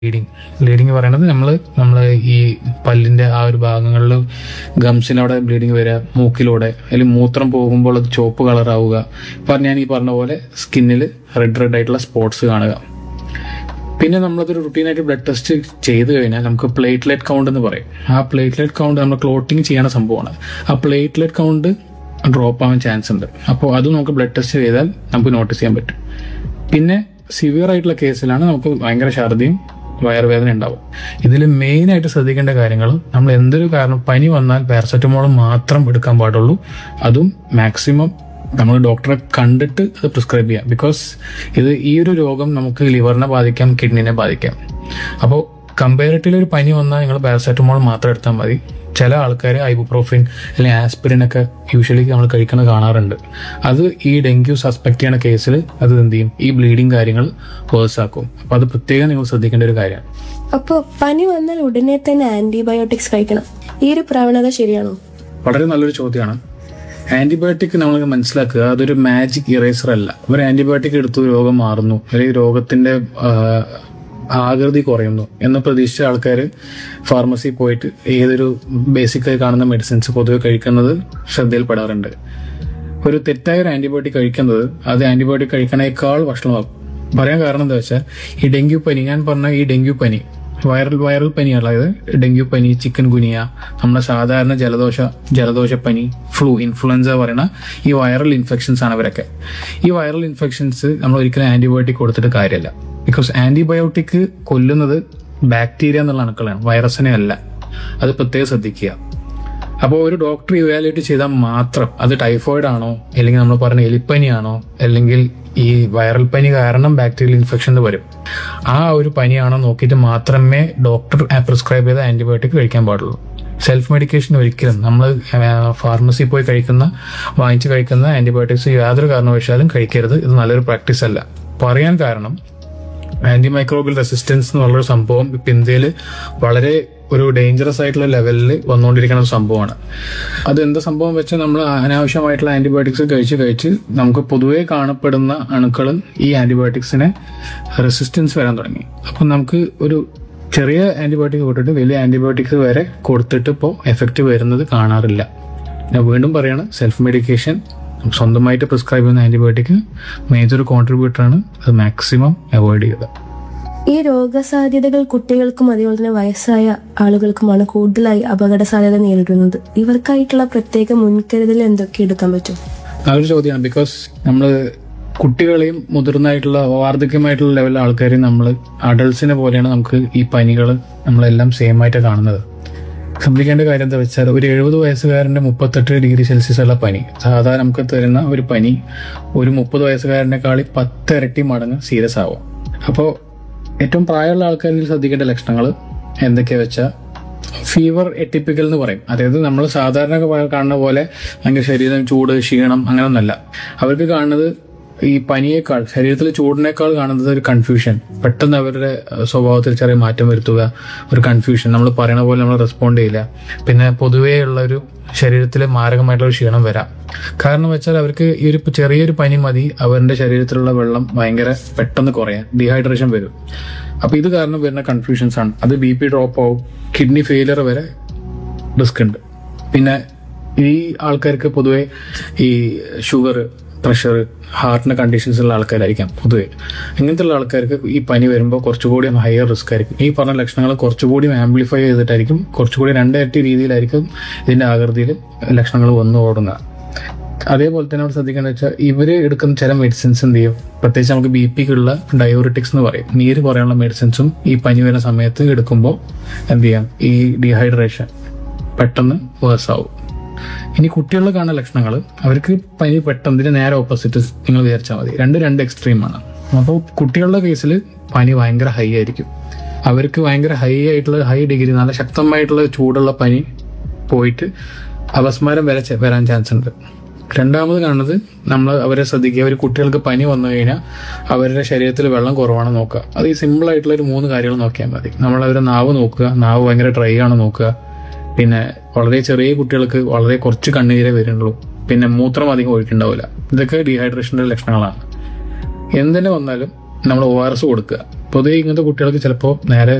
bleeding bleeding പറയുന്നത് നമ്മൾ നമ്മൾ ഈ പല്ലിന്റെ ആ ഒരു ഭാഗങ്ങളിൽ ഗംസിനവിടെ ബ്ലീഡിങ് വരിക മൂക്കിലൂടെ അല്ലെങ്കിൽ മൂത്രം പോകുമ്പോൾ അത് ചുവപ്പ് കളറാവുക ഇപ്പം ഞാൻ ഈ പറഞ്ഞ പോലെ സ്കിന്നിൽ റെഡ് റെഡ് ആയിട്ടുള്ള സ്പോട്സ് കാണുക പിന്നെ നമ്മളതൊരു റുട്ടീനായിട്ട് ബ്ലഡ് ടെസ്റ്റ് ചെയ്ത് കഴിഞ്ഞാൽ നമുക്ക് പ്ലേറ്റ്ലെറ്റ് കൗണ്ട് എന്ന് പറയും ആ പ്ലേറ്റ്ലെറ്റ് കൗണ്ട് നമ്മൾ ക്ലോട്ടിങ് ചെയ്യണ സംഭവമാണ് ആ പ്ലേറ്റ്ലെറ്റ് കൗണ്ട് ഡ്രോപ്പ് ആവാൻ ചാൻസ് ഉണ്ട് അപ്പോൾ അത് നമുക്ക് ബ്ലഡ് ടെസ്റ്റ് ചെയ്താൽ നമുക്ക് നോട്ടീസ് ചെയ്യാൻ പറ്റും പിന്നെ സിവിയർ ആയിട്ടുള്ള കേസിലാണ് നമുക്ക് ഭയങ്കര ഛർദിയും വയറുവേദന ഉണ്ടാവും ഇതിൽ മെയിൻ ആയിട്ട് ശ്രദ്ധിക്കേണ്ട കാര്യങ്ങൾ നമ്മൾ എന്തൊരു കാരണം പനി വന്നാൽ പാരസെറ്റമോൾ മാത്രം എടുക്കാൻ പാടുള്ളൂ അതും മാക്സിമം നമ്മൾ ഡോക്ടറെ കണ്ടിട്ട് അത് പ്രിസ്ക്രൈബ് ചെയ്യാം ബിക്കോസ് ഇത് ഈ ഒരു രോഗം നമുക്ക് ലിവറിനെ ബാധിക്കാം കിഡ്നിനെ ബാധിക്കാം അപ്പോൾ കമ്പാരിറ്റീവ്ലി ഒരു പനി വന്നാൽ നിങ്ങൾ പാരസെറ്റമോൾ മാത്രം എടുത്താൽ മതി ചില ആൾക്കാർ ഐബുപ്രോഫിൻ അല്ലെങ്കിൽ ആസ്പിരിൻ ഒക്കെ യൂഷ്വലി നമ്മൾ കഴിക്കുന്നത് കാണാറുണ്ട് അത് ഈ ഡെങ്കു സസ്പെക്ട് ചെയ്യുന്ന കേസിൽ അത് എന്ത് ചെയ്യും ഈ ബ്ലീഡിങ് കാര്യങ്ങൾ വേഴ്സ് ആക്കും അപ്പോൾ അത് പ്രത്യേകം നിങ്ങൾ ശ്രദ്ധിക്കേണ്ട ഒരു കാര്യമാണ് അപ്പോൾ പനി വന്നാൽ ഉടനെ തന്നെ ആന്റിബയോട്ടിക്സ് കഴിക്കണം ഈ ഒരു പ്രവണത ശരിയാണോ വളരെ നല്ലൊരു ചോദ്യമാണ് ആന്റിബയോട്ടിക് നമ്മൾ മനസ്സിലാക്കുക അതൊരു മാജിക് ഇറേസർ അല്ല ഒരു ആന്റിബയോട്ടിക് എടുത്തു രോഗം മാറുന്നു അല്ലെങ്കിൽ രോഗത്തിന്റെ ആ, ആകൃതി കുറയുന്നു എന്ന് പ്രതീക്ഷിച്ച ആൾക്കാർ ഫാർമസി പോയിട്ട് ഏതൊരു ബേസിക്കായി കാണുന്ന മെഡിസിൻസ് പൊതുവെ കഴിക്കുന്നത് ശ്രദ്ധയിൽപ്പെടാറുണ്ട് ഒരു തെറ്റായ ഒരു ആന്റിബയോട്ടിക് കഴിക്കുന്നത് അത് ആന്റിബയോട്ടിക് കഴിക്കണേക്കാൾ ഭക്ഷണമാകും പറയാൻ കാരണം എന്താ വെച്ചാൽ ഈ ഡെങ്കു പനി ഞാൻ പറഞ്ഞ ഈ ഡെങ്കു പനി വൈറൽ വൈറൽ പനിയാണ് ഇത് ഡെങ്കു പനി ചിക്കൻ ഗുനിയ നമ്മുടെ സാധാരണ ജലദോഷ ജലദോഷപ്പനി ഫ്ലൂ ഇൻഫ്ലുവൻസ പറയുന്ന ഈ വൈറൽ ഇൻഫെക്ഷൻസ് ആണ് ഇവരൊക്കെ ഈ വൈറൽ ഇൻഫെക്ഷൻസ് നമ്മൾ ഒരിക്കലും ആന്റിബയോട്ടിക് കൊടുത്തിട്ട് കാര്യമല്ല ബിക്കോസ് ആന്റിബയോട്ടിക് കൊല്ലുന്നത് ബാക്ടീരിയ എന്നുള്ള അണുക്കളാണ് വൈറസിനെ അല്ല അത് പ്രത്യേകം ശ്രദ്ധിക്കുക അപ്പോൾ ഒരു ഡോക്ടർ ഇവാലുവേറ്റ് ചെയ്താൽ മാത്രം അത് ടൈഫോയിഡ് ആണോ അല്ലെങ്കിൽ നമ്മൾ പറഞ്ഞ എലിപ്പനിയാണോ അല്ലെങ്കിൽ ഈ വൈറൽ പനി കാരണം ബാക്ടീരിയൽ ഇൻഫെക്ഷൻ വരും ആ ഒരു പനിയാണോ നോക്കിയിട്ട് മാത്രമേ ഡോക്ടർ പ്രിസ്ക്രൈബ് ചെയ്ത ആന്റിബയോട്ടിക് കഴിക്കാൻ പാടുള്ളൂ സെൽഫ് മെഡിക്കേഷൻ ഒരിക്കലും നമ്മൾ ഫാർമസി പോയി കഴിക്കുന്ന വാങ്ങിച്ച് കഴിക്കുന്ന ആന്റിബയോട്ടിക്സ് യാതൊരു കാരണവശാലും കഴിക്കരുത് ഇത് നല്ലൊരു പ്രാക്ടീസ് അല്ല പറയാൻ കാരണം ആന്റി മൈക്രോബിയൽ റെസിസ്റ്റൻസ് എന്നുള്ളൊരു സംഭവം ഇപ്പം ഇന്ത്യയിൽ വളരെ ഒരു ഡേഞ്ചറസ് ആയിട്ടുള്ള ലെവലിൽ വന്നുകൊണ്ടിരിക്കുന്ന ഒരു സംഭവമാണ് അത് എന്താ സംഭവം വെച്ചാൽ നമ്മൾ അനാവശ്യമായിട്ടുള്ള ആന്റിബയോട്ടിക്സ് കഴിച്ച് കഴിച്ച് നമുക്ക് പൊതുവേ കാണപ്പെടുന്ന അണുക്കൾ ഈ ആന്റിബയോട്ടിക്സിനെ റെസിസ്റ്റൻസ് വരാൻ തുടങ്ങി അപ്പം നമുക്ക് ഒരു ചെറിയ ആന്റിബയോട്ടിക് കൊടുത്തിട്ട് വലിയ ആന്റിബയോട്ടിക്സ് വരെ കൊടുത്തിട്ട് ഇപ്പോൾ എഫക്റ്റ് വരുന്നത് കാണാറില്ല ഞാൻ വീണ്ടും പറയാണ് സെൽഫ് മെഡിക്കേഷൻ സ്വന്തമായിട്ട് പ്രിസ്ക്രൈബ് ചെയ്യുന്ന ആന്റിബയോട്ടിക് മേജർ കോൺട്രിബ്യൂട്ടറാണ് അത് മാക്സിമം അവോയ്ഡ് ചെയ്യുക ഈ രോഗസാധ്യതകൾ കുട്ടികൾക്കും അതുപോലെ തന്നെ വയസ്സായ ആളുകൾക്കുമാണ് കൂടുതലായി അപകട സാധ്യത നേരിടുന്നത് ഇവർക്കായിട്ടുള്ള പ്രത്യേക മുൻകരുതൽ എന്തൊക്കെ എടുക്കാൻ പറ്റും നല്ലൊരു ചോദ്യമാണ് ബിക്കോസ് നമ്മൾ കുട്ടികളെയും മുതിർന്നായിട്ടുള്ള വാർദ്ധക്യമായിട്ടുള്ള ലെവലിലെ ആൾക്കാരെയും നമ്മൾ അഡൾട്ട്സിനെ പോലെയാണ് നമുക്ക് ഈ പനികൾ നമ്മളെല്ലാം സെയിം ആയിട്ട് കാണുന്നത് ശ്രദ്ധിക്കേണ്ട കാര്യം എന്താ വെച്ചാൽ ഒരു എഴുപത് വയസ്സുകാരൻ്റെ മുപ്പത്തെട്ട് ഡിഗ്രി സെൽഷ്യസ് ഉള്ള പനി സാധാരണ നമുക്ക് തരുന്ന ഒരു പനി ഒരു മുപ്പത് വയസ്സുകാരനേക്കാൾ പത്ത് ഇരട്ടി മടങ്ങ് സീരിയസ് ആവും അപ്പോൾ ഏറ്റവും പ്രായമുള്ള ആൾക്കാരിൽ ശ്രദ്ധിക്കേണ്ട ലക്ഷണങ്ങൾ എന്തൊക്കെയാ വെച്ചാൽ ഫീവർ എറ്റിപ്പിക്കൽ എന്ന് പറയും അതായത് നമ്മൾ സാധാരണ കാണുന്ന പോലെ ഭയങ്കര ശരീരം ചൂട് ക്ഷീണം അങ്ങനെയൊന്നല്ല അവർക്ക് കാണുന്നത് ഈ പനിയേക്കാൾ ശരീരത്തിൽ ചൂടിനേക്കാൾ കാണുന്നത് ഒരു കൺഫ്യൂഷൻ പെട്ടെന്ന് അവരുടെ അഹ്, സ്വഭാവത്തിൽ ചെറിയ മാറ്റം വരുത്തുക ഒരു കൺഫ്യൂഷൻ നമ്മൾ പറയണ പോലെ നമ്മൾ റെസ്പോണ്ട് ചെയ്യില്ല പിന്നെ പൊതുവേ ഉള്ള ഒരു ശരീരത്തിൽ മാരകമായിട്ടുള്ള ഒരു ക്ഷീണം വരാം കാരണം വെച്ചാൽ അവർക്ക് ഈ ഒരു ചെറിയൊരു പനി മതി അവരുടെ ശരീരത്തിലുള്ള വെള്ളം ഭയങ്കര പെട്ടെന്ന് കുറയാൻ ഡീഹൈഡ്രേഷൻ വരും അപ്പൊ ഇത് കാരണം വരുന്ന കൺഫ്യൂഷൻസ് ആണ് അത് ബി പി ഡ്രോപ്പ് ആവും കിഡ്നി ഫെയിലിയർ വരെ റിസ്ക് ഉണ്ട് പിന്നെ ഈ ആൾക്കാർക്ക് പൊതുവെ ഈ ഷുഗർ പ്രഷർ ഹാർട്ടിന്റെ കണ്ടീഷൻസ് ഉള്ള ആൾക്കാരായിരിക്കാം പൊതുവെ ഇങ്ങനത്തെ ഉള്ള ആൾക്കാർക്ക് ഈ പനി വരുമ്പോൾ കുറച്ചുകൂടി ഹയർ റിസ്ക് ആയിരിക്കും ഈ പറഞ്ഞ ലക്ഷണങ്ങൾ കുറച്ചുകൂടി ആംപ്ലിഫൈ ചെയ്തിട്ടായിരിക്കും കുറച്ചുകൂടി രണ്ടിരട്ടി രീതിയിലായിരിക്കും ഇതിന്റെ ആകൃതിയിൽ ലക്ഷണങ്ങൾ വന്നു ഓടുന്നത് അതേപോലെ തന്നെ നമ്മൾ ശ്രദ്ധിക്കേണ്ട വെച്ചാൽ ഇവര് എടുക്കുന്ന ചില മെഡിസിൻസ് എന്ത് ചെയ്യും പ്രത്യേകിച്ച് നമുക്ക് ബി പിക്കുള്ള ഡയോറിറ്റിക്സ് എന്ന് പറയും നീര് കുറയാനുള്ള മെഡിസിൻസും ഈ പനി വരുന്ന സമയത്ത് എടുക്കുമ്പോൾ എന്ത് ചെയ്യാം ഈ ഡീഹൈഡ്രേഷൻ പെട്ടെന്ന് വേഴ്സ് ആവും ഇനി കുട്ടികളിൽ കാണുന്ന ലക്ഷണങ്ങൾ അവർക്ക് പനി പെട്ടെന്ന് ഇതിന് നേരെ ഓപ്പോസിറ്റ് നിങ്ങൾ വിചാരിച്ചാൽ മതി രണ്ട് രണ്ട് എക്സ്ട്രീമാണ് അപ്പോൾ കുട്ടികളുടെ കേസിൽ പനി ഭയങ്കര ഹൈ ആയിരിക്കും അവർക്ക് ഭയങ്കര ഹൈ ആയിട്ടുള്ള ഹൈ ഡിഗ്രി നല്ല ശക്തമായിട്ടുള്ള ചൂടുള്ള പനി പോയിട്ട് അപസ്മാരം വരെ ചെ- വരാൻ ചാൻസ് ഉണ്ട് രണ്ടാമത് കാണുന്നത് നമ്മൾ അവരെ ശ്രദ്ധിക്കുക ഒരു കുട്ടികൾക്ക് പനി വന്നു കഴിഞ്ഞാൽ അവരുടെ ശരീരത്തിൽ വെള്ളം കുറവാണ് നോക്കുക അത് ഈ സിമ്പിൾ ആയിട്ടുള്ള ഒരു മൂന്ന് കാര്യങ്ങൾ നോക്കിയാൽ മതി നമ്മൾ അവരുടെ നാവ് നോക്കുക നാവ് ഭയങ്കര ഡ്രൈ ആണ് നോക്കുക പിന്നെ വളരെ ചെറിയ കുട്ടികൾക്ക് വളരെ കുറച്ച് കണ്ണുനീരേ വരുന്നുള്ളൂ പിന്നെ മൂത്രം അധികം ഒഴിക്കുന്നുണ്ടാവില്ല ഇതൊക്കെ ഡീഹൈഡ്രേഷന്റെ ലക്ഷണങ്ങളാണ് എന്തിനു വന്നാലും നമ്മൾ ഒ ആർ എസ് കൊടുക്കുക പൊതുവെ ഇങ്ങനത്തെ കുട്ടികൾക്ക് ചിലപ്പോൾ നേരെ